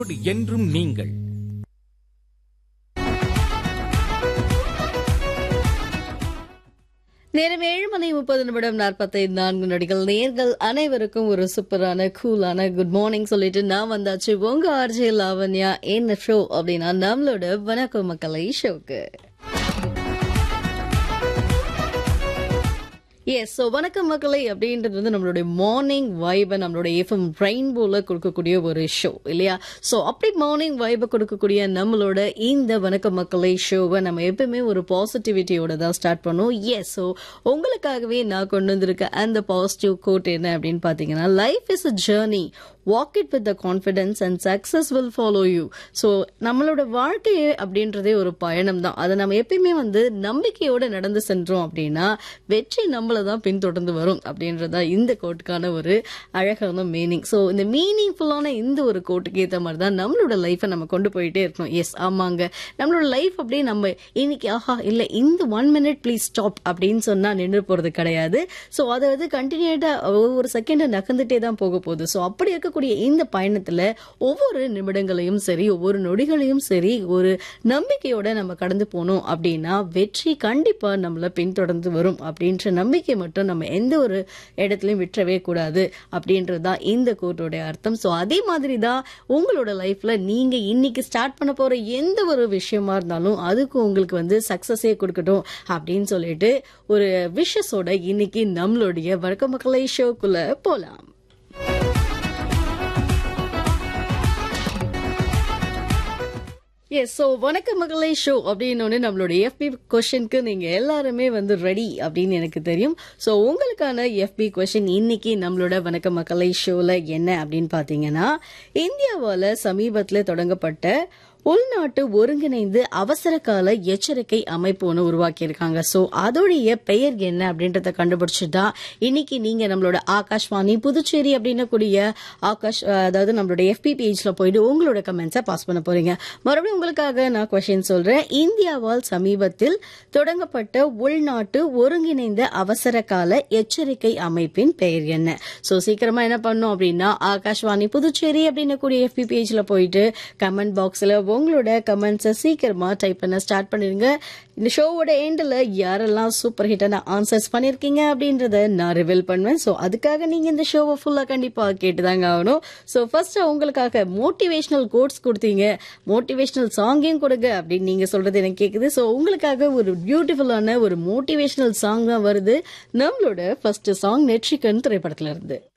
என்றும் நீங்கள் நேரம் ஏழு மணி முப்பது நிமிடம் நாற்பத்தி நான்கு நொடிகள் நேர்கள் அனைவருக்கும் ஒரு சூப்பரான கூலான குட் மார்னிங் சொல்லிட்டு நான் வந்தாச்சு உங்க ஆர்ஜே லாவண்யா என்ன ஷோ அப்படின்னா நம்மளோட வணக்கம் மக்களை ஷோக்கு எஸ் ஸோ வணக்கம் மக்களை அப்படின்றது வந்து நம்மளுடைய மார்னிங் வைபை நம்மளுடைய எஃப்எம் ரெயின்போல கொடுக்கக்கூடிய ஒரு ஷோ இல்லையா ஸோ அப்படி மார்னிங் வைபை கொடுக்கக்கூடிய நம்மளோட இந்த வணக்கம் மக்களை ஷோவை நம்ம எப்பவுமே ஒரு பாசிட்டிவிட்டியோட தான் ஸ்டார்ட் பண்ணுவோம் எஸ் ஸோ உங்களுக்காகவே நான் கொண்டு வந்திருக்க அந்த பாசிட்டிவ் கோட் என்ன அப்படின்னு பார்த்தீங்கன்னா life is a journey walk it with the confidence and success will follow you so நம்மளோட வாழ்க்கையே அப்படின்றதே ஒரு பயணம் தான் அதை நம்ம எப்பயுமே வந்து நம்பிக்கையோட நடந்து சென்றோம் அப்படின்னா வெற்றி நம்மளை தான் பின்தொடர்ந்து வரும் அப்படின்றதா இந்த கோட்டுக்கான ஒரு அழகான மீனிங் ஸோ இந்த மீனிங்ஃபுல்லான இந்த ஒரு கோட்டுக்கு ஏற்ற மாதிரி தான் நம்மளோட லைஃப்பை நம்ம கொண்டு போயிட்டே இருக்கணும் எஸ் ஆமாங்க நம்மளோட லைஃப் அப்படியே நம்ம இன்னைக்கு ஆஹா இல்லை இந்த ஒன் மினிட் ப்ளீஸ் ஸ்டாப் அப்படின்னு சொன்னால் நின்று போகிறது கிடையாது ஸோ அதை வந்து கண்டினியூட்டாக ஒவ்வொரு செகண்டை நகர்ந்துட்டே தான் போக போகுது ஸோ அப்படி இருக்கக்கூடிய இந்த பயணத்தில் ஒவ்வொரு நிமிடங்களையும் சரி ஒவ்வொரு நொடிகளையும் சரி ஒரு நம்பிக்கையோட நம்ம கடந்து போனோம் அப்படின்னா வெற்றி கண்டிப்பாக நம்மளை பின்தொடர்ந்து வரும் அப்படின்ற நம்பிக்கை மட்டும் நம்ம எந்த ஒரு இடத்துலையும் விட்டுறவே கூடாது அப்படின்றது தான் இந்த கோட்டோடைய அர்த்தம் ஸோ அதே மாதிரி தான் உங்களோட லைஃப்ல நீங்க இன்னைக்கு ஸ்டார்ட் பண்ண போற எந்த ஒரு விஷயமா இருந்தாலும் அதுக்கு உங்களுக்கு வந்து சக்சஸே கொடுக்கட்டும் அப்படின்னு சொல்லிட்டு ஒரு விஷஸோட இன்னைக்கு நம்மளுடைய வழக்க மக்களை ஷோக்குள்ள போலாம் எஸ் ஸோ வணக்க மகளே ஷோ அப்படின்னு நம்மளோட எஃபி கொஷனுக்கு நீங்க எல்லாருமே வந்து ரெடி அப்படின்னு எனக்கு தெரியும் ஸோ உங்களுக்கான எஃபி கொஷின் இன்னைக்கு நம்மளோட வணக்க மக்களை ஷோல என்ன அப்படின்னு பார்த்தீங்கன்னா இந்தியாவால சமீபத்தில் தொடங்கப்பட்ட உள்நாட்டு ஒருங்கிணைந்து அவசர கால எச்சரிக்கை அமைப்பு ஒன்று உருவாக்கியிருக்காங்க ஸோ அதோடைய பெயர் என்ன அப்படின்றத கண்டுபிடிச்சிட்டா இன்னைக்கு நீங்க நம்மளோட ஆகாஷ்வாணி புதுச்சேரி அப்படின்னக்கூடிய ஆகாஷ் அதாவது நம்மளோட எஃபி பேஜ்ல போயிட்டு உங்களோட கமெண்ட்ஸை பாஸ் பண்ண போறீங்க மறுபடியும் உங்களுக்காக நான் கொஸ்டின் சொல்றேன் இந்தியாவால் சமீபத்தில் தொடங்கப்பட்ட உள்நாட்டு ஒருங்கிணைந்த அவசர கால எச்சரிக்கை அமைப்பின் பெயர் என்ன ஸோ சீக்கிரமா என்ன பண்ணோம் அப்படின்னா ஆகாஷ்வாணி புதுச்சேரி அப்படின்னக்கூடிய எஃபி பேஜ்ல போயிட்டு கமெண்ட் பாக்ஸ்ல உங்களோட கமெண்ட்ஸை சீக்கிரமா டைப் பண்ண ஸ்டார்ட் பண்ணிருங்க இந்த ஷோவோட எண்டில் யாரெல்லாம் சூப்பர் ஹிட்டான ஆன்சர்ஸ் பண்ணியிருக்கீங்க அப்படின்றத நான் ரிவீல் பண்ணுவேன் ஸோ அதுக்காக நீங்க இந்த ஷோவை ஃபுல்லாக கண்டிப்பாக கேட்டுதாங்க ஆகணும் ஸோ ஃபர்ஸ்ட் உங்களுக்காக மோட்டிவேஷனல் கோட்ஸ் கொடுத்தீங்க மோட்டிவேஷனல் சாங்கையும் கொடுங்க அப்படின்னு நீங்க சொல்றது எனக்கு கேட்குது ஸோ உங்களுக்காக ஒரு பியூட்டிஃபுல்லான ஒரு மோட்டிவேஷனல் சாங் தான் வருது நம்மளோட ஃபர்ஸ்ட் சாங் நெற்றிக்கன் திரைப்படத்துல இருந்து